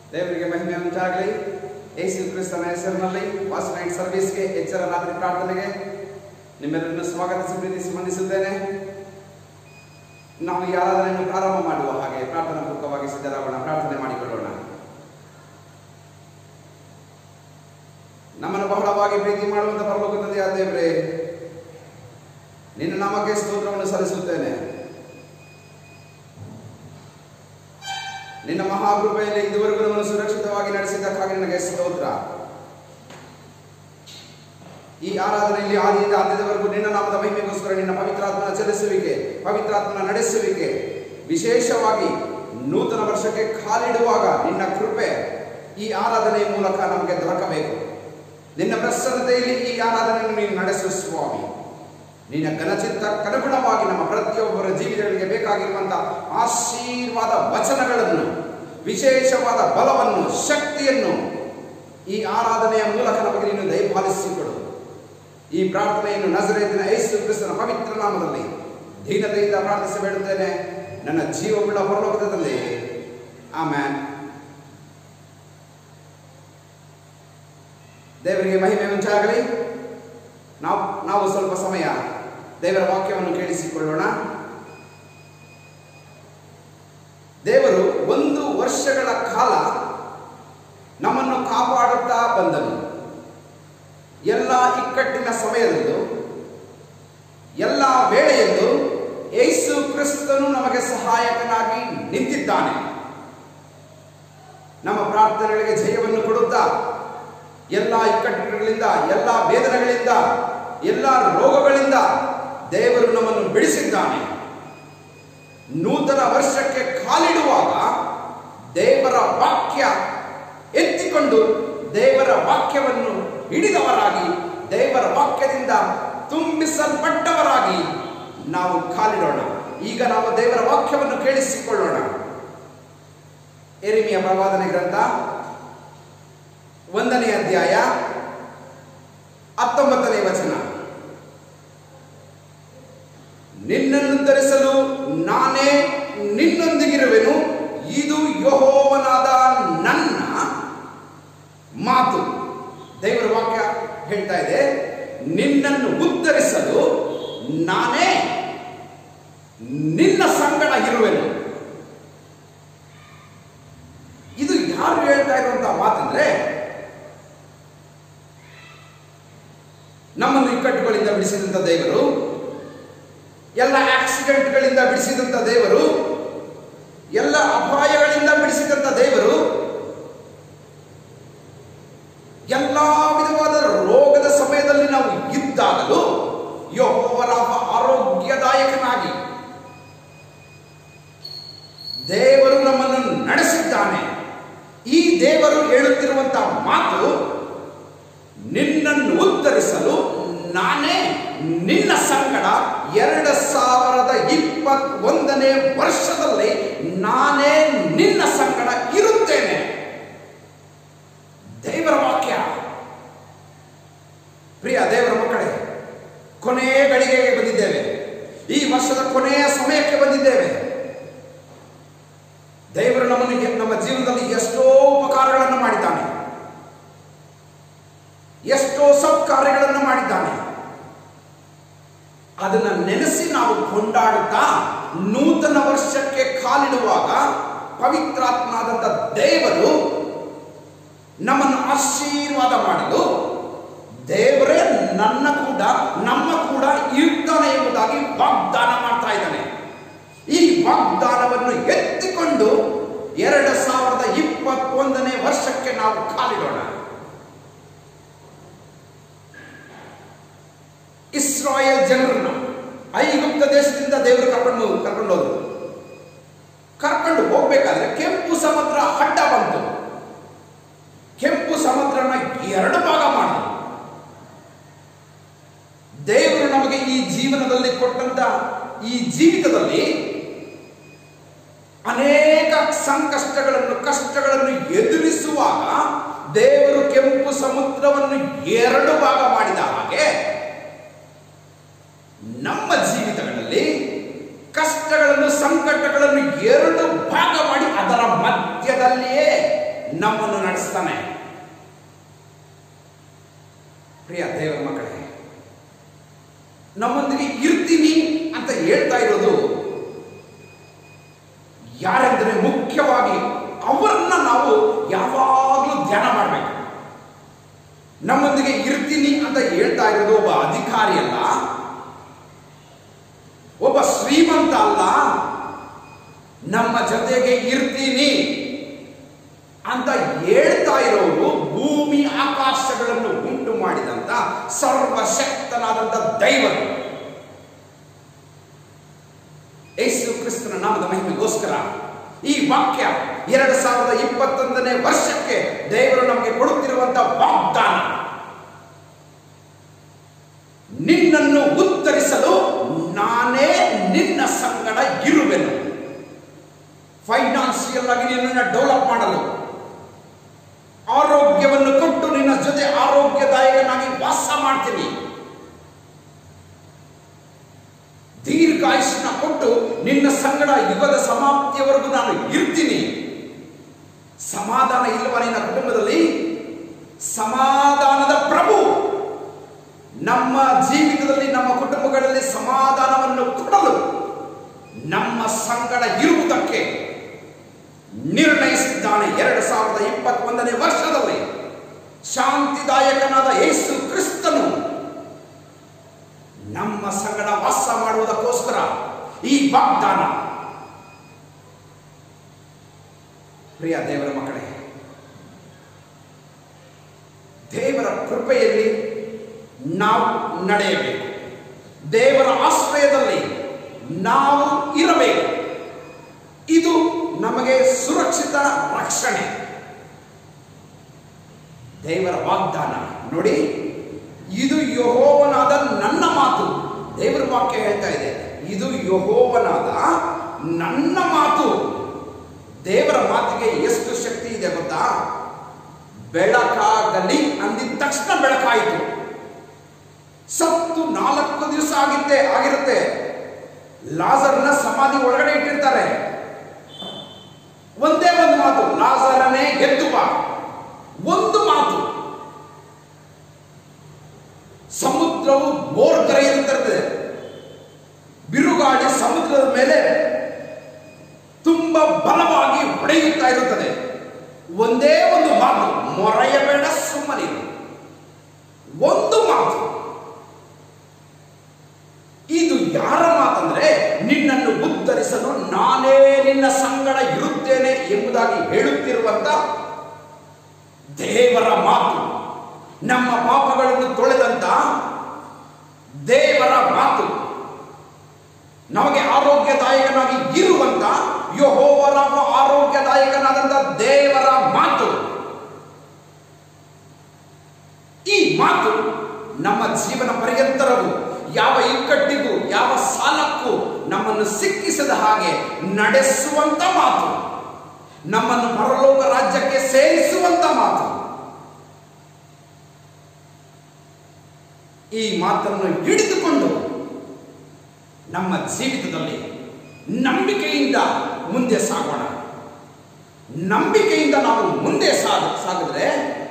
ದೇವರಿಗೆ ಮಹಿಮೆ ಉಂಟಾಗಲಿ ಯೇಸು ಕ್ರಿಸ್ತನ ಹೆಸರಿನಲ್ಲಿ ಫಾಸ್ಟ್ ನೈಟ್ ಸರ್ವಿಸ್ಗೆ ಎಚ್ಚರ ರಾತ್ರಿ ಪ್ರಾರ್ಥನೆಗೆ ನಿಮ್ಮೆಲ್ಲರನ್ನು ಸ್ವಾಗತಿಸಿ ಪ್ರೀತಿಸಿ ವಂದಿಸುತ್ತೇನೆ ನಾವು ಈ ಆರಾಧನೆಯನ್ನು ಪ್ರಾರಂಭ ಮಾಡುವ ಹಾಗೆ ಪ್ರಾರ್ಥನಾ ಪೂರ್ವಕವಾಗಿ ಸಿದ್ಧರಾಗೋಣ ಪ್ರಾರ್ಥನೆ ಮಾಡಿಕೊಳ್ಳೋಣ ನಮ್ಮನ್ನು ಬಹಳವಾಗಿ ಪ್ರೀತಿ ಮಾಡುವಂತ ಪರಲೋಕ ತಂದೆಯಾದ ದೇವರೇ ನಿನ್ನ ನಾಮಕ್ಕೆ ಸ್ತೋತ್ರವನ್ನು ಸಲ್ಲಿಸುತ್ತೇನೆ ನಿನ್ನ ಮಹಾಕೃಪೆಯಲ್ಲಿ ಇದುವರೆಗೂ ನಮ್ಮನ್ನು ಸುರಕ್ಷಿತವಾಗಿ ನಡೆಸಿದ್ದಕ್ಕಾಗಿ ನಿನಗೆ ಸ್ತೋತ್ರ ಈ ಆರಾಧನೆಯಲ್ಲಿ ಆದಿಯಿಂದ ಅಂತ್ಯದವರೆಗೂ ನಿನ್ನ ನಾಮದ ಮಹಿಮೆಗೋಸ್ಕರ ನಿನ್ನ ಪವಿತ್ರಾತ್ಮನ ಚಲಿಸುವಿಕೆ ಪವಿತ್ರಾತ್ಮನ ನಡೆಸುವಿಕೆ ವಿಶೇಷವಾಗಿ ನೂತನ ವರ್ಷಕ್ಕೆ ಕಾಲಿಡುವಾಗ ನಿನ್ನ ಕೃಪೆ ಈ ಆರಾಧನೆಯ ಮೂಲಕ ನಮಗೆ ದೊರಕಬೇಕು ನಿನ್ನ ಪ್ರಸನ್ನತೆಯಲ್ಲಿ ಈ ಆರಾಧನೆಯನ್ನು ನೀನು ನಡೆಸು ಸ್ವಾಮಿ ನಿನ್ನ ಘನಚಿತ್ತಕ್ಕನುಗುಣವಾಗಿ ನಮ್ಮ ಪ್ರತಿಯೊಬ್ಬರ ಜೀವಿತಗಳಿಗೆ ಬೇಕಾಗಿರುವಂತಹ ಆಶೀರ್ವಾದ ವಚನಗಳನ್ನು ವಿಶೇಷವಾದ ಬಲವನ್ನು ಶಕ್ತಿಯನ್ನು ಈ ಆರಾಧನೆಯ ಮೂಲಕ ನಮಗೆ ನೀನು ದಯಪಾಲಿಸಿಕೊಡು ಈ ಪ್ರಾರ್ಥನೆಯನ್ನು ನಜರೇತಿನ ಯೇಸು ಕ್ರಿಸ್ತನ ಪವಿತ್ರ ನಾಮದಲ್ಲಿ ದೀನತೆಯಿಂದ ಪ್ರಾರ್ಥಿಸಿ ಬೇಡುತ್ತೇನೆ ನನ್ನ ಜೀವವುಳ್ಳ ಪರಲೋಕದ ತಂದೆ ಆಮ್ಯಾನ್ ದೇವರಿಗೆ ಮಹಿಮೆ ಉಂಟಾಗಲಿ ನಾವು ನಾವು ಸ್ವಲ್ಪ ಸಮಯ ದೇವರ ವಾಕ್ಯವನ್ನು ಕೇಳಿಸಿಕೊಳ್ಳೋಣ ದೇವರು ಒಂದು ವರ್ಷಗಳ ಕಾಲ ನಮ್ಮನ್ನು ಕಾಪಾಡುತ್ತಾ ಬಂದನು ಎಲ್ಲ ಇಕ್ಕಟ್ಟಿನ ಸಮಯದಲ್ಲೂ ಎಲ್ಲ ವೇಳೆಯಲ್ಲೂ ಯೇಸು ಕ್ರಿಸ್ತನು ನಮಗೆ ಸಹಾಯಕನಾಗಿ ನಿಂತಿದ್ದಾನೆ ನಮ್ಮ ಪ್ರಾರ್ಥನೆಗಳಿಗೆ ಜಯವನ್ನು ಕೊಡುತ್ತಾ ಎಲ್ಲ ಇಕ್ಕಟ್ಟುಗಳಿಂದ ಎಲ್ಲ ವೇದನೆಗಳಿಂದ ಎಲ್ಲ ರೋಗಗಳಿಂದ ದೇವರು ನಮ್ಮನ್ನು ಬಿಡಿಸಿದ್ದಾನೆ ನೂತನ ವರ್ಷಕ್ಕೆ ಕಾಲಿಡುವಾಗ ದೇವರ ವಾಕ್ಯ ಎತ್ತಿಕೊಂಡು ದೇವರ ವಾಕ್ಯವನ್ನು ಹಿಡಿದವರಾಗಿ ದೇವರ ವಾಕ್ಯದಿಂದ ತುಂಬಿಸಲ್ಪಟ್ಟವರಾಗಿ ನಾವು ಕಾಲಿಡೋಣ ಈಗ ನಾವು ದೇವರ ವಾಕ್ಯವನ್ನು ಕೇಳಿಸಿಕೊಳ್ಳೋಣ ಎರಿಮಿಯ ಪ್ರವಾದನೆ ಗ್ರಂಥ ಒಂದನೇ ಅಧ್ಯಾಯ ಹತ್ತೊಂಬತ್ತನೇ ವಚನ ನಿನ್ನನ್ನು ಧರಿಸಲು ನಾನೇ ನಿನ್ನೊಂದಿಗಿರುವೆನು ಇದು ಯಹೋವನಾದ ನನ್ನ ಮಾತು ದೇವರ ವಾಕ್ಯ ಹೇಳ್ತಾ ಇದೆ ನಿನ್ನನ್ನು ಉತ್ತರಿಸಲು ನಾನೇ ನಿನ್ನ ಸಂಗಡ ಇರುವೆನು ಇದು ಯಾರು ಹೇಳ್ತಾ ಇರುವಂತಹ ಮಾತಂದ್ರೆ ನಮ್ಮನ್ನು ಇಕ್ಕಟ್ಟುಗಳಿಂದ ಬಿಡಿಸಿದಂತ ದೇವರು ಎಲ್ಲ ಆಕ್ಸಿಡೆಂಟ್ಗಳಿಂದ ಬಿಡಿಸಿದಂತ ದೇವರು ಎಲ್ಲ ಅಪಾಯಗಳಿಂದ ಬಿಡಿಸಿದಂತ ದೇವರು ಎಲ್ಲ ವಿಧವಾದ ರೋಗದ ಸಮಯದಲ್ಲಿ ನಾವು ಇದ್ದಾಗಲೂ ಯಹೋವರ ಆರೋಗ್ಯದಾಯಕನಾಗಿ ದೇವರು ನಮ್ಮನ್ನು ನಡೆಸಿದ್ದಾನೆ ಈ ದೇವರು ಹೇಳುತ್ತಿರುವಂತಹ ಮಾತು ನಿನ್ನನ್ನು ಉತ್ತರಿಸಲು ನಾನೇ ನಿನ್ನ ಸಂಗಡ ಎರಡು ಸಾವಿರದ ಇಪ್ಪತ್ತೊಂದನೇ ವರ್ಷದಲ್ಲಿ ನಾನೇ ನಿನ್ನ ಸಂಗಡ ಇರುತ್ತೇನೆ ದೇವರ ವಾಕ್ಯ ಪ್ರಿಯ ದೇವರ ಮಕ್ಕಳೇ ಕೊನೆಯ ಗಳಿಗೆಗೆ ಬಂದಿದ್ದೇವೆ ಈ ವರ್ಷದ ಕೊನೆಯ ಸಮಯಕ್ಕೆ ಬಂದಿದ್ದೇವೆ ದೇವರು ನಮ್ಮನ್ನು ನಮ್ಮ ಜೀವನದಲ್ಲಿ ಎಷ್ಟೋ ಉಪಕಾರಗಳನ್ನು ಮಾಡಿದ್ದಾನೆ ಎಷ್ಟೋ ಸತ್ಕಾರ್ಯಗಳನ್ನು ಮಾಡಿದ್ದಾನೆ ಅದನ್ನ ನೆನೆಸಿ ನಾವು ಕೊಂಡಾಡುತ್ತಾ ನೂತನ ವರ್ಷಕ್ಕೆ ಕಾಲಿಡುವಾಗ ಪವಿತ್ರಾತ್ಮನಾದಂಥ ದೇವರು ನಮ್ಮನ್ನು ಆಶೀರ್ವಾದ ಮಾಡಲು ದೇವರೇ ನನ್ನ ಕೂಡ ನಮ್ಮ ಕೂಡ ಇರ್ತಾನೆ ಎಂಬುದಾಗಿ ವಾಗ್ದಾನ ಮಾಡ್ತಾ ಇದ್ದಾನೆ ಈ ವಾಗ್ದಾನವನ್ನು ಎತ್ತಿಕೊಂಡು ಎರಡು ಸಾವಿರದ ಇಪ್ಪತ್ತೊಂದನೇ ವರ್ಷಕ್ಕೆ ನಾವು ಕಾಲಿಡೋಣ ಇಸ್ರಾಯೇಲ್ ಜನರನ್ನ ಐಗುಪ್ತ ದೇಶದಿಂದ ದೇವರು ಕರ್ಕೊಂಡು ಕರ್ಕೊಂಡು ಹೋದ್ರು ಕರ್ಕೊಂಡು ಹೋಗ್ಬೇಕಾದ್ರೆ ಕೆಂಪು ಸಮುದ್ರ ಅಡ್ಡ ಬಂತು ಕೆಂಪು ಸಮುದ್ರನ ಎರಡು ಭಾಗ ಮಾಡಿದ್ರು ದೇವರು ನಮಗೆ ಈ ಜೀವನದಲ್ಲಿ ಕೊಟ್ಟಂತ ಈ ಜೀವಿತದಲ್ಲಿ ಅನೇಕ ಸಂಕಷ್ಟಗಳನ್ನು ಕಷ್ಟಗಳನ್ನು ಎದುರಿಸುವಾಗ ದೇವರು ಕೆಂಪು ಸಮುದ್ರವನ್ನು ಎರಡು ಭಾಗ ಮಾಡಿದ ಹಾಗೆ ನಮ್ಮ ಜೀವಿತಗಳಲ್ಲಿ ಕಷ್ಟಗಳನ್ನು ಸಂಕಟಗಳನ್ನು ಎರಡು ಭಾಗ ಮಾಡಿ ಅದರ ಮಧ್ಯದಲ್ಲಿಯೇ ನಮ್ಮನ್ನು ನಡೆಸ್ತಾನೆ ಪ್ರಿಯ ದೇವರ ಮಕ್ಕಳೇ ನಮ್ಮೊಂದಿಗೆ ಇರ್ತೀನಿ ಅಂತ ಹೇಳ್ತಾ ಇರೋದು ಯಾರೆಂದರೆ ಮುಖ್ಯವಾಗಿ ಅವರನ್ನ ನಾವು ಯಾವಾಗಲೂ ಧ್ಯಾನ ಮಾಡಬೇಕು ನಮ್ಮೊಂದಿಗೆ ಇರ್ತೀನಿ ಅಂತ ಹೇಳ್ತಾ ಇರೋದು ಒಬ್ಬ ಅಧಿಕಾರಿ ಅಲ್ಲ ಒಬ್ಬ ಶ್ರೀಮಂತ ಅಲ್ಲ ನಮ್ಮ ಜೊತೆಗೆ ಇರ್ತೀನಿ ಅಂತ ಹೇಳ್ತಾ ಇರೋರು ಭೂಮಿ ಆಕಾಶಗಳನ್ನು ಉಂಟು ಮಾಡಿದಂತ ಸರ್ವಶಕ್ತನಾದಂತ ದೈವರು ಯೇಸು ಕ್ರಿಸ್ತನ ನಾಮದ ಮಹಿಮೆಗೋಸ್ಕರ ಈ ವಾಕ್ಯ ಎರಡು ಸಾವಿರದ ಇಪ್ಪತ್ತೊಂದನೇ ವರ್ಷಕ್ಕೆ ದೇವರು ನಮಗೆ ಕೊಡುತ್ತಿರುವಂತಹ ವಾಗ್ದಾನ ನಿನ್ನನ್ನು ಉತ್ತರಿಸಲು ನಾನೇ ನಿನ್ನ ಸಂಗಡ ಇರುವೆನು ಫೈನಾನ್ಸಿಯಲ್ ಆಗಿ ನಿನ್ನನ್ನು ಡೆವಲಪ್ ಮಾಡಲು ಆರೋಗ್ಯವನ್ನು ಕೊಟ್ಟು ನಿನ್ನ ಜೊತೆ ಆರೋಗ್ಯದಾಯಕನಾಗಿ ವಾಸ ಮಾಡ್ತೀನಿ ದೀರ್ಘಾಯುಷ್ನ ಕೊಟ್ಟು ನಿನ್ನ ಸಂಗಡ ಯುಗದ ಸಮಾಪ್ತಿಯವರೆಗೂ ನಾನು ಇರ್ತೀನಿ ಸಮಾಧಾನ ಇಲ್ಲವ ನಿನ್ನ ಕುಟುಂಬದಲ್ಲಿ ಸಮಾಧಾನದ ಪ್ರಭು ನಮ್ಮ ಜೀವಿತದಲ್ಲಿ ನಮ್ಮ ಕುಟುಂಬಗಳಲ್ಲಿ ಸಮಾಧಾನವನ್ನು ಕೊಡಲು ನಮ್ಮ ಸಂಗಡ ಇರುವುದಕ್ಕೆ ನಿರ್ಣಯಿಸಿದ್ದಾನೆ ಎರಡು ಸಾವಿರದ ಇಪ್ಪತ್ತೊಂದನೇ ವರ್ಷದಲ್ಲಿ ಶಾಂತಿದಾಯಕನಾದ ಯೇಸು ಕ್ರಿಸ್ತನು ನಮ್ಮ ಸಂಗಡ ವಾಸ ಮಾಡುವುದಕ್ಕೋಸ್ಕರ ಈ ವಾಗ್ದಾನ ಪ್ರಿಯ ದೇವರ ಮಕ್ಕಳೇ ದೇವರ ಕೃಪೆಯಲ್ಲಿ ನಾವು ನಡೆಯಬೇಕು ದೇವರ ಆಶ್ರಯದಲ್ಲಿ ನಾವು ಇರಬೇಕು ಇದು ನಮಗೆ ಸುರಕ್ಷಿತ ರಕ್ಷಣೆ ದೇವರ ವಾಗ್ದಾನ ನೋಡಿ ಇದು ಯಹೋವನಾದ ನನ್ನ ಮಾತು ದೇವರ ವಾಕ್ಯ ಹೇಳ್ತಾ ಇದೆ ಇದು ಯಹೋವನಾದ ನನ್ನ ಮಾತು ದೇವರ ಮಾತಿಗೆ ಎಷ್ಟು ಶಕ್ತಿ ಇದೆ ಗೊತ್ತಾ ಬೆಳಕಾಗಲಿ ಅಂದಿದ ತಕ್ಷಣ ಬೆಳಕಾಯಿತು ಸತ್ತು ನಾಲ್ಕು ದಿವಸ ಆಗಿದ್ದೆ ಆಗಿರುತ್ತೆ ಲಾಜರ್ನ ಸಮಾಧಿ ಒಳಗಡೆ ಇಟ್ಟಿರ್ತಾರೆ ಒಂದೇ ಒಂದು ಮಾತು ಲಾಜರನೇ ಎದ್ದು ಬಾ ಒಂದು ಮಾತು ಸಮುದ್ರವು ಬೋರ್ಗರೆಯುತ್ತಿರುತ್ತದೆ ಬಿರುಗಾಳಿ ಸಮುದ್ರದ ಮೇಲೆ ತುಂಬಾ ಬಲವಾಗಿ ಹೊಡೆಯುತ್ತಾ ಇರುತ್ತದೆ ಒಂದೇ ಒಂದು ಮಾತು ಮೊರೆಯಬೇಡ ಸುಮ್ಮನಿರು ಒಂದು ಮಾತು ಇದು ಯಾರ ಮಾತಂದ್ರೆ ನಿನ್ನನ್ನು ಉತ್ತರಿಸಲು ನಾನೇ ನಿನ್ನ ಸಂಗಡ ಇರುತ್ತೇನೆ ಎಂಬುದಾಗಿ ಹೇಳುತ್ತಿರುವಂತ ದೇವರ ಮಾತು ನಮ್ಮ ಪಾಪಗಳನ್ನು ತೊಳೆದಂತ ದೇವರ ಮಾತು ನಮಗೆ ಆರೋಗ್ಯದಾಯಕನಾಗಿ ಇರುವಂತ ಯಹೋವರ ಆರೋಗ್ಯದಾಯಕನಾದಂತ ದೇವರ ಮಾತು ಈ ಮಾತು ನಮ್ಮ ಜೀವನ ಪರ್ಯಂತರವು ಯಾವ ಇಕ್ಕಟ್ಟಿಗೂ ಯಾವ ಸಾಲಕ್ಕೂ ನಮ್ಮನ್ನು ಸಿಕ್ಕಿಸದ ಹಾಗೆ ನಡೆಸುವಂತ ಮಾತು ನಮ್ಮನ್ನು ಪರಲೋಕ ರಾಜ್ಯಕ್ಕೆ ಸೇರಿಸುವಂತ ಮಾತು ಈ ಮಾತನ್ನು ಹಿಡಿದುಕೊಂಡು ನಮ್ಮ ಜೀವಿತದಲ್ಲಿ ನಂಬಿಕೆಯಿಂದ ಮುಂದೆ ಸಾಗೋಣ ನಂಬಿಕೆಯಿಂದ ನಾವು ಮುಂದೆ ಸಾಗ ಸಾಗಿದ್ರೆ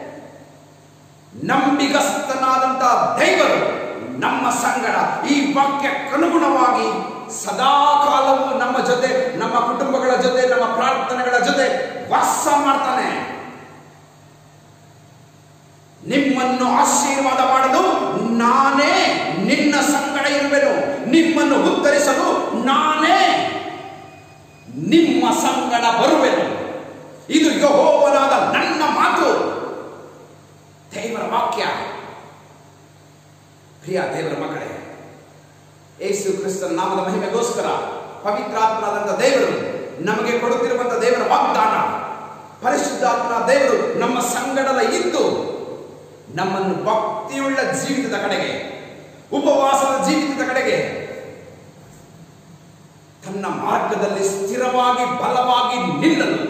ನಂಬಿಗಸ್ತನಾದಂತ ದೈವರು ನಮ್ಮ ಸಂಗಡ ಈ ವಾಕ್ಯಕ್ಕನುಗುಣವಾಗಿ ಸದಾ ಕಾಲವೂ ನಮ್ಮ ಜೊತೆ ನಮ್ಮ ಕುಟುಂಬಗಳ ಜೊತೆ ನಮ್ಮ ಪ್ರಾರ್ಥನೆಗಳ ಜೊತೆ ವಾಸ ಮಾಡ್ತಾನೆ ನಿಮ್ಮನ್ನು ಆಶೀರ್ವಾದ ಮಾಡಲು ನಾನೇ ನಿನ್ನ ಸಂಗಡ ಇರುವೆನು ನಿಮ್ಮನ್ನು ಉತ್ತರಿಸಲು ನಾನೇ ನಿಮ್ಮ ಸಂಗಡ ಬರುವೆನು ಇದು ಯಹೋವನಾದ ನನ್ನ ಮಾತು ದೇವರ ವಾಕ್ಯ ಪ್ರಿಯ ದೇವರ ಮಕ್ಕಳೇ ಯೇಸು ಕ್ರಿಸ್ತನ ನಾಮದ ಮಹಿಮೆಗೋಸ್ಕರ ಪವಿತ್ರಾತ್ಮನಾದಂಥ ದೇವರು ನಮಗೆ ಕೊಡುತ್ತಿರುವಂಥ ದೇವರ ವಾಗ್ದಾನ ಪರಿಶುದ್ಧಾತ್ಮನ ದೇವರು ನಮ್ಮ ಸಂಗಡಲ ಇದ್ದು ನಮ್ಮನ್ನು ಭಕ್ತಿಯುಳ್ಳ ಜೀವಿತದ ಕಡೆಗೆ ಉಪವಾಸದ ಜೀವಿತದ ಕಡೆಗೆ ತನ್ನ ಮಾರ್ಗದಲ್ಲಿ ಸ್ಥಿರವಾಗಿ ಬಲವಾಗಿ ನಿಲ್ಲಲು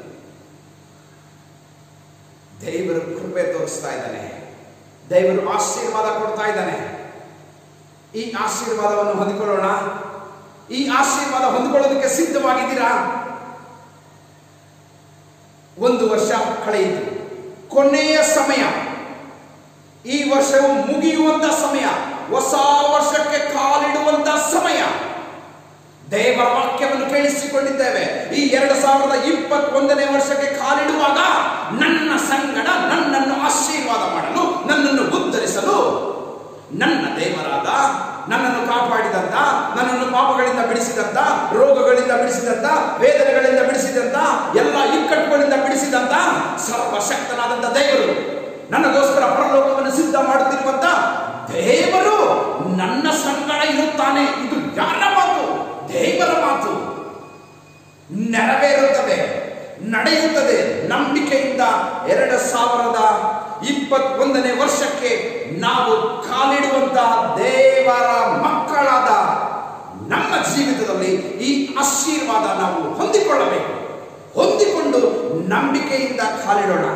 ದೇವರು ಕೃಪೆ ತೋರಿಸ್ತಾ ಇದ್ದಾನೆ ದೇವರು ಆಶೀರ್ವಾದ ಕೊಡ್ತಾ ಇದ್ದಾನೆ ಈ ಆಶೀರ್ವಾದವನ್ನು ಹೊಂದಿಕೊಳ್ಳೋಣ ಈ ಆಶೀರ್ವಾದ ಹೊಂದಿಕೊಳ್ಳೋದಕ್ಕೆ ಸಿದ್ಧವಾಗಿದ್ದೀರಾ ಒಂದು ವರ್ಷ ಕಳೆಯಿತು ಕೊನೆಯ ಸಮಯ ಈ ವರ್ಷವು ಮುಗಿಯುವಂತ ಸಮಯ ಹೊಸ ವರ್ಷಕ್ಕೆ ಕಾಲಿಡುವಂತ ಸಮಯ ದೇವರ ವಾಕ್ಯವನ್ನು ಕೇಳಿಸಿಕೊಂಡಿದ್ದೇವೆ ಈ ಎರಡು ಸಾವಿರದ ಇಪ್ಪತ್ತೊಂದನೇ ವರ್ಷಕ್ಕೆ ಕಾಲಿಡುವಾಗ ನನ್ನ ಸಂಗಡ ನನ್ನನ್ನು ಆಶೀರ್ವಾದ ಮಾಡಲು ನನ್ನನ್ನು ಉದ್ಧರಿಸಲು ನನ್ನ ದೇವರಾದ ನನ್ನನ್ನು ಕಾಪಾಡಿದಂತ ನನ್ನನ್ನು ಪಾಪಗಳಿಂದ ಬಿಡಿಸಿದಂತ ರೋಗಗಳಿಂದ ಬಿಡಿಸಿದಂತ ವೇದನೆಗಳಿಂದ ಬಿಡಿಸಿದಂತ ಎಲ್ಲ ಇಕ್ಕಟ್ಟುಗಳಿಂದ ಬಿಡಿಸಿದಂತ ಸರ್ವಶಕ್ತನಾದಂತ ದೇವರು ನನಗೋಸ್ಕರ ಪರಲೋಕವನ್ನು ಸಿದ್ಧ ಮಾಡುತ್ತಿರುವಂತ ದೇವರು ನನ್ನ ಸಂಗಡ ಇರುತ್ತಾನೆ ಇದು ಯಾರ ಮಾತು ದೇವರ ಮಾತು ನೆರವೇರುತ್ತದೆ ನಡೆಯುತ್ತದೆ ನಂಬಿಕೆಯಿಂದ ಎರಡು ಸಾವಿರದ ಇಪ್ಪತ್ತೊಂದನೇ ವರ್ಷಕ್ಕೆ ನಾವು ಕಾಲಿಡುವಂತ ದೇವರ ಮಕ್ಕಳಾದ ನಮ್ಮ ಜೀವಿತದಲ್ಲಿ ಈ ಆಶೀರ್ವಾದ ನಾವು ಹೊಂದಿಕೊಳ್ಳಬೇಕು ಹೊಂದಿಕೊಂಡು ನಂಬಿಕೆಯಿಂದ ಕಾಲಿಡೋಣ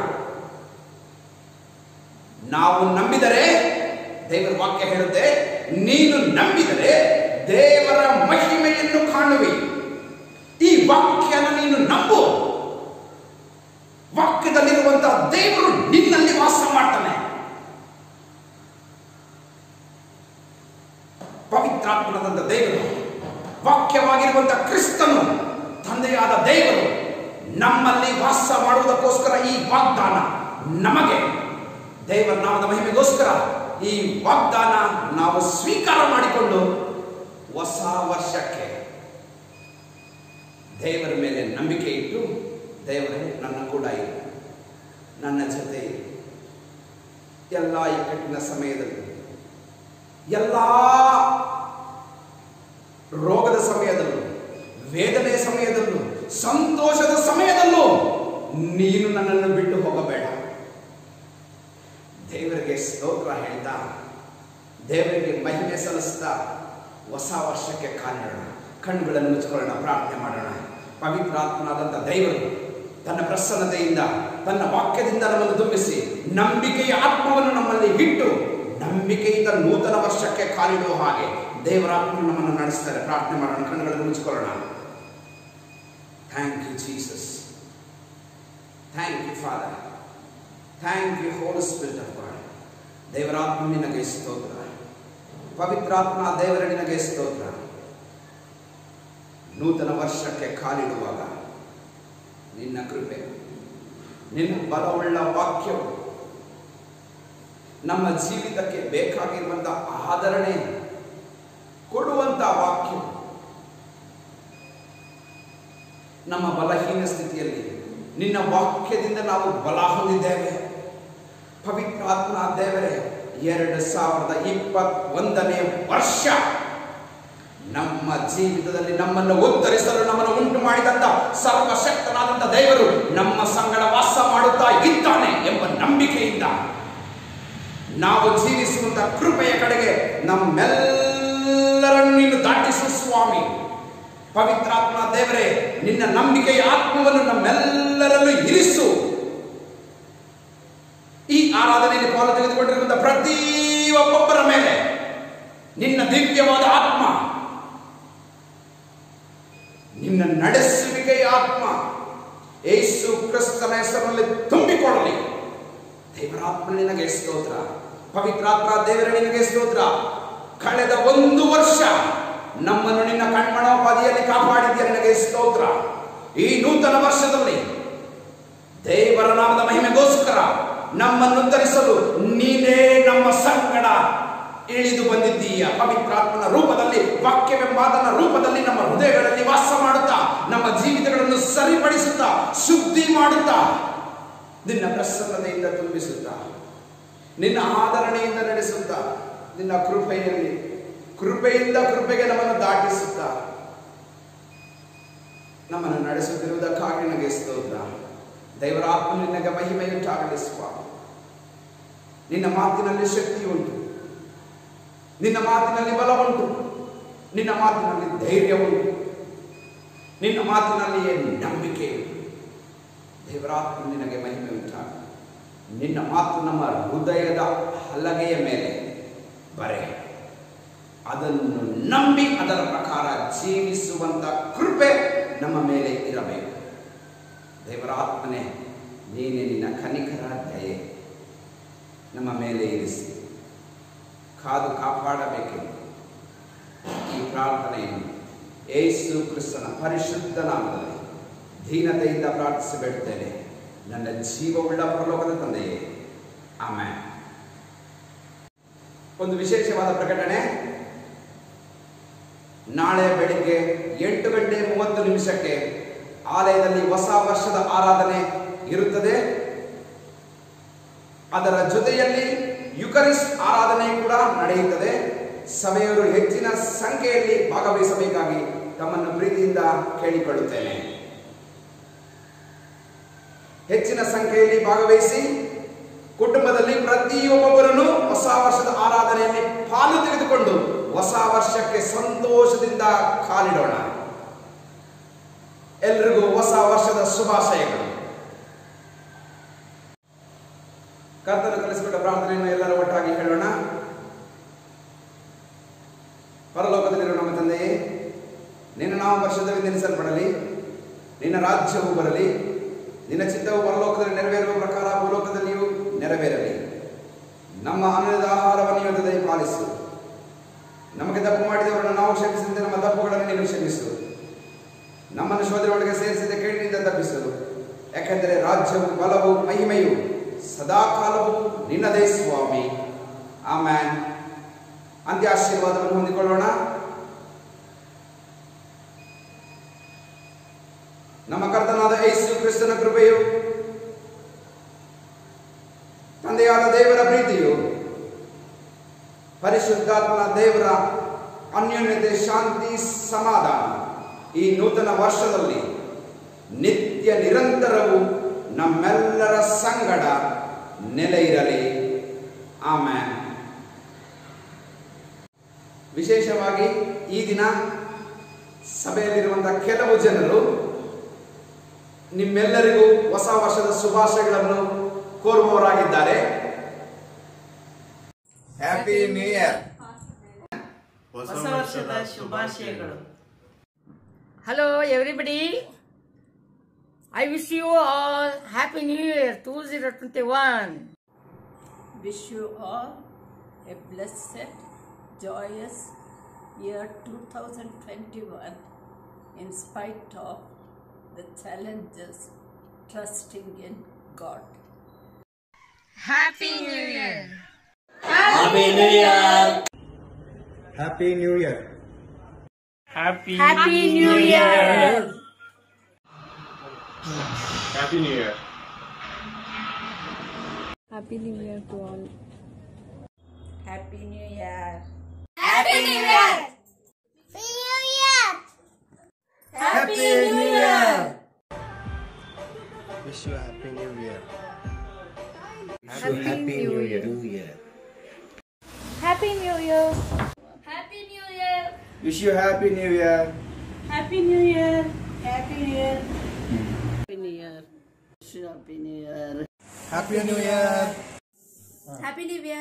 ನಾವು ನಂಬಿದರೆ ದೇವರ ವಾಕ್ಯ ಹೇಳುತ್ತೆ ನೀನು ನಂಬಿದರೆ ದೇವರ ಮಹಿಮೆಯನ್ನು ಕಾಣುವಿ ಈ ವಾಕ್ಯನ ನೀನು ನಂಬು ವಾಕ್ಯದಲ್ಲಿರುವಂತಹ ದೇವರು ನಿನ್ನಲ್ಲಿ ವಾಸ ಮಾಡ್ತಾನೆ ಪವಿತ್ರಾತ್ಮನದಂತ ದೇವರು ವಾಕ್ಯವಾಗಿರುವಂತಹ ಕ್ರಿಸ್ತನು ತಂದೆಯಾದ ದೇವರು ನಮ್ಮಲ್ಲಿ ವಾಸ ಮಾಡುವುದಕ್ಕೋಸ್ಕರ ಈ ವಾಗ್ದಾನ ನಮಗೆ ದೇವರ ನಾಮದ ಮಹಿಮೆಗೋಸ್ಕರ ಈ ವಾಗ್ದಾನ ನಾವು ಸ್ವೀಕಾರ ಮಾಡಿಕೊಂಡು ಹೊಸ ವರ್ಷಕ್ಕೆ ದೇವರ ಮೇಲೆ ನಂಬಿಕೆ ಇಟ್ಟು ದೇವರೇ ನನ್ನ ಕೂಡ ಇರು ನನ್ನ ಜೊತೆ ಇರು ಎಲ್ಲ ಇಕ್ಕಟ್ಟಿನ ಸಮಯದಲ್ಲಿ ಎಲ್ಲ ರೋಗದ ಸಮಯದಲ್ಲೂ ವೇದನೆಯ ಸಮಯದಲ್ಲೂ ಸಂತೋಷದ ಸಮಯದಲ್ಲೂ ನೀನು ನನ್ನನ್ನು ಬಿಟ್ಟು ಹೋಗಬೇಡ ದೇವರಿಗೆ ಸ್ತೋತ್ರ ಹೇಳ್ತಾ ದೇವರಿಗೆ ಮಹಿಮೆ ಸಲ್ಲಿಸ್ತಾ ಹೊಸ ವರ್ಷಕ್ಕೆ ಕಾಲಿಡೋಣ ಕಣ್ಣುಗಳನ್ನು ಮುಚ್ಕೊಳ್ಳೋಣ ಪ್ರಾರ್ಥನೆ ಮಾಡೋಣ ಪವಿತ್ರಾತ್ಮನಾದಂಥ ದೇವರು ತನ್ನ ಪ್ರಸನ್ನತೆಯಿಂದ ತನ್ನ ವಾಕ್ಯದಿಂದ ನಮ್ಮನ್ನು ತುಂಬಿಸಿ ನಂಬಿಕೆಯ ಆತ್ಮವನ್ನು ನಮ್ಮಲ್ಲಿ ಇಟ್ಟು ನಂಬಿಕೆಯಿಂದ ನೂತನ ವರ್ಷಕ್ಕೆ ಕಾಲಿಡುವ ಹಾಗೆ ದೇವರ ಆತ್ಮ ನಮ್ಮನ್ನು ನಡೆಸ್ತಾರೆ ಪ್ರಾರ್ಥನೆ ಮಾಡೋಣ ಕಣ್ಣುಗಳನ್ನು ಮುಚ್ಕೊಳ್ಳೋಣ thank you Jesus thank you father thank you holy spirit of God ದೇವರಾತ್ಮ ನಿನಗೆ ಸ್ತೋತ್ರ ಪವಿತ್ರಾತ್ಮ ದೇವರ ನಿನಗೆ ಸ್ತೋತ್ರ ನೂತನ ವರ್ಷಕ್ಕೆ ಕಾಲಿಡುವಾಗ ನಿನ್ನ ಕೃಪೆ ನಿನ್ನ ಬಲವುಳ್ಳ ವಾಕ್ಯವು ನಮ್ಮ ಜೀವಿತಕ್ಕೆ ಬೇಕಾಗಿರುವಂತ ಆದರಣೆ ಕೊಡುವಂತ ವಾಕ್ಯ ನಮ್ಮ ಬಲಹೀನ ಸ್ಥಿತಿಯಲ್ಲಿ ನಿನ್ನ ವಾಕ್ಯದಿಂದ ನಾವು ಬಲ ಹೊಂದಿದ್ದೇವೆ ಪವಿತ್ರಾತ್ಮ ದೇವರೇ ಎರಡು ಸಾವಿರದ ಇಪ್ಪತ್ತೊಂದನೇ ವರ್ಷ ನಮ್ಮ ಜೀವಿತದಲ್ಲಿ ನಮ್ಮನ್ನು ಉತ್ತರಿಸಲು ನಮ್ಮನ್ನು ಉಂಟು ಮಾಡಿದಂತ ಸರ್ವಶಕ್ತನಾದಂತ ದೇವರು ನಮ್ಮ ಸಂಗಡ ವಾಸ ಮಾಡುತ್ತಾ ಇದ್ದಾನೆ ಎಂಬ ನಂಬಿಕೆಯಿಂದ ನಾವು ಜೀವಿಸುವಂತ ಕೃಪೆಯ ಕಡೆಗೆ ನಮ್ಮೆಲ್ಲರನ್ನು ನೀನು ದಾಟಿಸು ಸ್ವಾಮಿ ಪವಿತ್ರಾತ್ಮ ದೇವರೇ ನಿನ್ನ ನಂಬಿಕೆಯ ಆತ್ಮವನ್ನು ನಮ್ಮೆಲ್ಲರಲ್ಲೂ ಇರಿಸು ಈ ಆರಾಧನೆಯಲ್ಲಿ ಪಾಲು ತೆಗೆದುಕೊಂಡಿರುವಂತಹ ಪ್ರತಿ ಒಬ್ಬೊಬ್ಬರ ಮೇಲೆ ನಿನ್ನ ದಿವ್ಯವಾದ ಆತ್ಮ ನಿನ್ನ ನಡೆಸುವಿಕೆಯ ಆತ್ಮ ಏಸು ಕ್ರಿಸ್ತನ ಹೆಸರಿನಲ್ಲಿ ತುಂಬಿಕೊಳ್ಳಲಿ ದೇವರಾತ್ಮ ನಿನಗೆ ಸ್ತೋತ್ರ ಪವಿತ್ರಾತ್ಮ ದೇವರ ನಿನಗೆ ಸ್ತೋತ್ರ ಕಳೆದ ಒಂದು ವರ್ಷ ನಮ್ಮನ್ನು ನಿನ್ನ ಕಣ್ಮಣೋಪಾದಿಯಲ್ಲಿ ಕಾಪಾಡಿದ್ಯ ನಿನಗೆ ಸ್ತೋತ್ರ ಈ ನೂತನ ವರ್ಷದಲ್ಲಿ ದೇವರ ನಾಮದ ಮಹಿಮೆಗೋಸ್ಕರ ನಮ್ಮನ್ನು ಉತ್ತರಿಸಲು ನೀನೇ ನಮ್ಮ ಸಂಗಡ ಇಳಿದು ಬಂದಿದ್ದೀಯ ಪವಿತ್ರಾತ್ಮನ ರೂಪದಲ್ಲಿ ವಾಕ್ಯವೆಂಬಾದನ ರೂಪದಲ್ಲಿ ನಮ್ಮ ಹೃದಯಗಳಲ್ಲಿ ವಾಸ ಮಾಡುತ್ತಾ ನಮ್ಮ ಜೀವಿತಗಳನ್ನು ಸರಿಪಡಿಸುತ್ತಾ ಶುದ್ಧಿ ಮಾಡುತ್ತಾ ನಿನ್ನ ಪ್ರಸನ್ನತೆಯಿಂದ ತುಂಬಿಸುತ್ತಾ ನಿನ್ನ ಆದರಣೆಯಿಂದ ನಡೆಸುತ್ತಾ ನಿನ್ನ ಕೃಪೆಯಲ್ಲಿ ಕೃಪೆಯಿಂದ ಕೃಪೆಗೆ ನಮ್ಮನ್ನು ದಾಟಿಸುತ್ತಾ ನಮ್ಮನ್ನು ನಡೆಸುತ್ತಿರುವುದಕ್ಕಾಗಿ ನನಗೆ ಸ್ತೋತ್ರ ದೇವರ ಆತ್ಮ ನಿನಗೆ ಮಹಿಮೆಯುಂಟಾಗಲಿ ಸ್ವಾಮಿ ನಿನ್ನ ಮಾತಿನಲ್ಲಿ ಶಕ್ತಿ ಉಂಟು ನಿನ್ನ ಮಾತಿನಲ್ಲಿ ಬಲ ಉಂಟು ನಿನ್ನ ಮಾತಿನಲ್ಲಿ ಧೈರ್ಯ ಉಂಟು ನಿನ್ನ ಮಾತಿನಲ್ಲಿಯೇ ನಂಬಿಕೆ ಉಂಟು ದೇವರಾತ್ಮ ನಿನಗೆ ಮಹಿಮೆ ಉಂಟಾಗ ನಿನ್ನ ಮಾತು ನಮ್ಮ ಹೃದಯದ ಹಲಗೆಯ ಮೇಲೆ ಬರೆ ಅದನ್ನು ನಂಬಿ ಅದರ ಪ್ರಕಾರ ಜೀವಿಸುವಂತ ಕೃಪೆ ನಮ್ಮ ಮೇಲೆ ಇರಬೇಕು ದೇವರ ಆತ್ಮನೆ ನೀನೆ ನಿನ್ನ ಕನಿಕರ ದಯೆ ನಮ್ಮ ಮೇಲೆ ಇರಿಸಿ ಕಾದು ಕಾಪಾಡಬೇಕೆಂದು ಈ ಪ್ರಾರ್ಥನೆಯನ್ನು ಏಸು ಕ್ರಿಸ್ತನ ಪರಿಶುದ್ಧ ನಾಮದಲ್ಲಿ ದೀನತೆಯಿಂದ ಪ್ರಾರ್ಥಿಸಿ ಬೇಡುತ್ತೇನೆ ನನ್ನ ಜೀವವುಳ್ಳ ಪರಲೋಕದ ತಂದೆಯೇ ಆಮೇಲೆ ಒಂದು ವಿಶೇಷವಾದ ಪ್ರಕಟಣೆ ನಾಳೆ ಬೆಳಿಗ್ಗೆ ಎಂಟು ಗಂಟೆ ಮೂವತ್ತು ನಿಮಿಷಕ್ಕೆ ಆಲಯದಲ್ಲಿ ಹೊಸ ವರ್ಷದ ಆರಾಧನೆ ಇರುತ್ತದೆ ಅದರ ಜೊತೆಯಲ್ಲಿ ಯುಕರಿಸ್ ಆರಾಧನೆ ಕೂಡ ನಡೆಯುತ್ತದೆ ಸಭೆಯವರು ಹೆಚ್ಚಿನ ಸಂಖ್ಯೆಯಲ್ಲಿ ಭಾಗವಹಿಸಬೇಕಾಗಿ ತಮ್ಮನ್ನು ಪ್ರೀತಿಯಿಂದ ಕೇಳಿಕೊಳ್ಳುತ್ತೇನೆ ಹೆಚ್ಚಿನ ಸಂಖ್ಯೆಯಲ್ಲಿ ಭಾಗವಹಿಸಿ ಕುಟುಂಬದಲ್ಲಿ ಪ್ರತಿಯೊಬ್ಬೊಬ್ಬರನ್ನು ಹೊಸ ವರ್ಷದ ಆರಾಧನೆಯಲ್ಲಿ ಪಾಲು ತೆಗೆದುಕೊಂಡು ಹೊಸ ವರ್ಷಕ್ಕೆ ಸಂತೋಷದಿಂದ ಕಾಲಿಡೋಣ ಎಲ್ರಿಗೂ ಹೊಸ ವರ್ಷದ ಶುಭಾಶಯಗಳು ಕರ್ತನು ಕಲಿಸಿಕೊಟ್ಟ ಪ್ರಾರ್ಥನೆಯನ್ನು ಎಲ್ಲರೂ ಒಟ್ಟಾಗಿ ಹೇಳೋಣ ಪರಲೋಕದಲ್ಲಿರುವ ನಮ್ಮ ತಂದೆಯೇ ನಿನ್ನ ನಾವು ವರ್ಷದವೆಂದೆನಿಸಲ್ಪಡಲಿ ನಿನ್ನ ರಾಜ್ಯವು ಬರಲಿ ನಿನ್ನ ಚಿತ್ತವು ಪರಲೋಕದಲ್ಲಿ ನೆರವೇರುವ ಪ್ರಕಾರ ಭೂಲೋಕದಲ್ಲಿಯೂ ನೆರವೇರಲಿ ನಮ್ಮ ಅನ್ನದ ಆಹಾರವನ್ನು ಇವತ್ತು ಪಾಲಿಸು ನಮಗೆ ತಪ್ಪು ಮಾಡಿದವರನ್ನು ನಾವು ಕ್ಷಮಿಸಿದಂತೆ ನಮ್ಮ ತಪ್ಪುಗಳನ್ನು ನೀನು ಕ್ಷಮಿಸು ನಮ್ಮನ್ನು ಶೋಧನೆಯೊಳಗೆ ಸೇರಿಸಿದ ಕೇಳಿನಿಂದ ತಪ್ಪಿಸು ಯಾಕೆಂದರೆ ರಾಜ್ಯವು ಬಲವು ಮಹಿಮೆಯು ಸದಾಕಾಲವು ನಿನ್ನದೇ ಸ್ವಾಮಿ ಆಮ್ಯಾನ್ ಅಂತ್ಯ ಆಶೀರ್ವಾದವನ್ನು ಹೊಂದಿಕೊಳ್ಳೋಣ ನಮ್ಮ ಕರ್ತನಾದ ಯೇಸು ಕ್ರಿಸ್ತನ ಕೃಪೆಯು ತಂದೆಯಾದ ದೇವರ ಪ್ರೀತಿಯು ಪರಿಶುದ್ಧಾತ್ಮನ ದೇವರ ಅನ್ಯೋನ್ಯತೆ ಶಾಂತಿ ಸಮಾಧಾನ ಈ ನೂತನ ವರ್ಷದಲ್ಲಿ ನಿತ್ಯ ನಿರಂತರವು ನಮ್ಮೆಲ್ಲರ ಸಂಗಡ ನೆಲೆ ಇರಲಿ ಆಮೇಲೆ ವಿಶೇಷವಾಗಿ ಈ ದಿನ ಸಭೆಯಲ್ಲಿರುವಂತಹ ಕೆಲವು ಜನರು ನಿಮ್ಮೆಲ್ಲರಿಗೂ ಹೊಸ ವರ್ಷದ ಶುಭಾಶಯಗಳನ್ನು ಕೋರುವವರಾಗಿದ್ದಾರೆ ಹ್ಯಾಪಿ ನ್ಯೂ ಇಯರ್ ಹೊಸ ವರ್ಷದ ಶುಭಾಶಯಗಳು Hello, everybody. I wish you all Happy New Year 2021. Wish you all a blessed, joyous year 2021 in spite of the challenges, trusting in God. Happy New Year. Happy New Year! Happy New Year. Happy New Year. Happy New Year. Happy New Year to all. Happy New Year! Happy New Year! Wish you a Happy New Year. Happy, Happy New Year. New Year! Happy New Year. Wish you Happy New Year. Happy New Year! Happy New Year! Happy New Year! Wish you Happy New Year! Happy New Year. Happy New Year.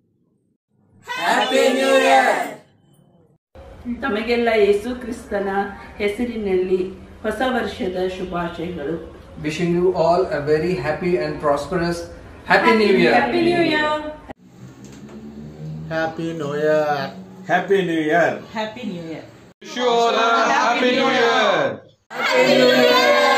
Happy New Year! ತಮಗೆಲ್ಲ ಯೇಸು ಕ್ರಿಸ್ತನ ಹೆಸರಿನಲ್ಲಿ ಹೊಸ ವರ್ಷದ ಶುಭಾಶಯಗಳು wishing you all a very happy and prosperous Happy New Year. Happy New Year! Happy New Year. Happy New Year. Happy New Year! Wish you all a Happy New Year.